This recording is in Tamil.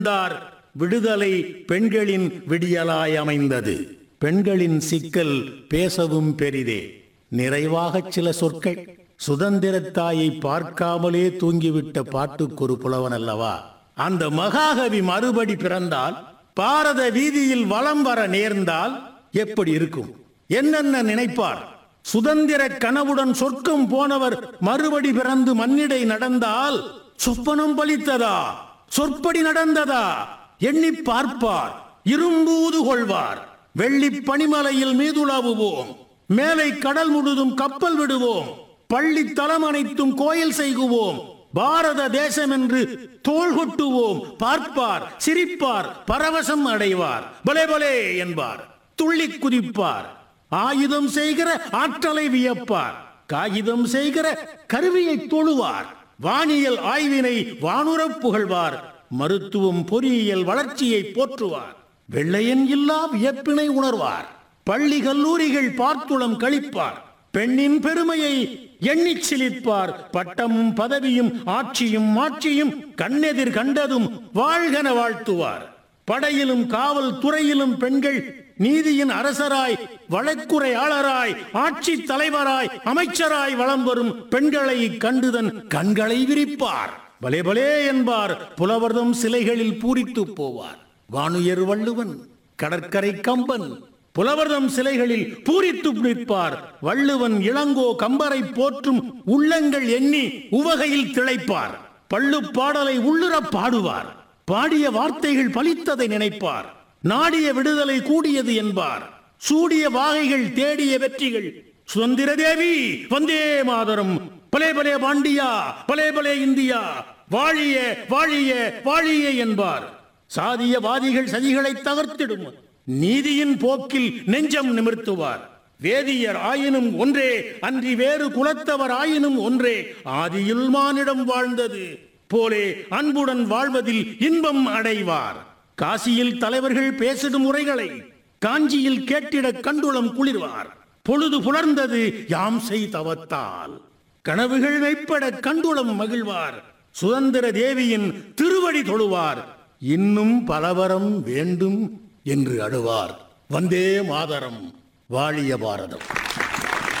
இருந்தார் விடுதலை பெண்களின் விடியலாய் அமைந்தது பெண்களின் சிக்கல் பேசவும் பெரிதே நிறைவாகச் சில சொற்கள் சுதந்திரத்தாயை பார்க்காமலே தூங்கிவிட்ட பாட்டுக்கொரு புலவன் அல்லவா அந்த மகாகவி மறுபடி பிறந்தால் பாரத வீதியில் வலம் வர நேர்ந்தால் எப்படி இருக்கும் என்னென்ன நினைப்பார் சுதந்திர கனவுடன் சொர்க்கம் போனவர் மறுபடி பிறந்து மண்ணிடை நடந்தால் சொப்பனம் பலித்ததா சொற்படி நடந்ததா எண்ணி பார்ப்பார் இரும்பூது கொள்வார் வெள்ளி பனிமலையில் மீதுலாவுவோம் மேலை கடல் முழுதும் கப்பல் விடுவோம் பள்ளி தலம் அனைத்தும் கோயில் செய்குவோம் பாரத தேசம் என்று தோள் கொட்டுவோம் பார்ப்பார் சிரிப்பார் பரவசம் அடைவார் பலே பலே என்பார் துள்ளி குதிப்பார் ஆயுதம் செய்கிற ஆற்றலை வியப்பார் காகிதம் செய்கிற கருவியை தொழுவார் வானியல் ஆய்வினை வானுரப் புகழ்வார் மருத்துவம் பொறியியல் வளர்ச்சியை போற்றுவார் வெள்ளையன் இல்லா வியப்பினை உணர்வார் பள்ளி கல்லூரிகள் பார்த்துளம் கழிப்பார் பெண்ணின் பெருமையை எண்ணிச் சிலிர்ப்பார் பட்டமும் பதவியும் ஆட்சியும் மாட்சியும் கண்ணெதிர் கண்டதும் வாழ்கன வாழ்த்துவார் படையிலும் காவல் துறையிலும் பெண்கள் நீதியின் அரசராய் வழக்குரையாளராய் ஆட்சி தலைவராய் அமைச்சராய் வலம் வரும் பெண்களை கண்டுதன் கண்களை விரிப்பார் பலே பலே என்பார் புலவர்தம் சிலைகளில் பூரித்து போவார் வானுயர் வள்ளுவன் கடற்கரை கம்பன் புலவர்தம் சிலைகளில் பூரித்து நிற்பார் வள்ளுவன் இளங்கோ கம்பரை போற்றும் உள்ளங்கள் எண்ணி உவகையில் திளைப்பார் பள்ளு பாடலை உள்ளுறப் பாடுவார் பாடிய வார்த்தைகள் பலித்ததை நினைப்பார் நாடிய விடுதலை கூடியது என்பார் சூடிய வாகைகள் தேடிய வெற்றிகள் சுதந்திர தேவி வந்தே மாதரம் பலே பலே பாண்டியா பலே பலே இந்தியா வாழிய வாழிய வாழிய என்பார் சாதியவாதிகள் சதிகளை தகர்த்திடும் நீதியின் போக்கில் நெஞ்சம் நிமிர்த்துவார் வேதியர் ஆயினும் ஒன்றே அன்றி வேறு குலத்தவர் ஆயினும் ஒன்றே ஆதியில் மானிடம் வாழ்ந்தது போலே அன்புடன் வாழ்வதில் இன்பம் அடைவார் காசியில் தலைவர்கள் பேசிடும் உரைகளை காஞ்சியில் கேட்டிட கண்டுளம் குளிர்வார் பொழுது புலர்ந்தது யாம் செய்தவத்தால் கனவுகள் வைப்பட கண்டுளம் மகிழ்வார் சுதந்திர தேவியின் திருவடி தொழுவார் இன்னும் பலவரம் வேண்டும் என்று அழுவார் வந்தே மாதரம் வாழிய பாரதம்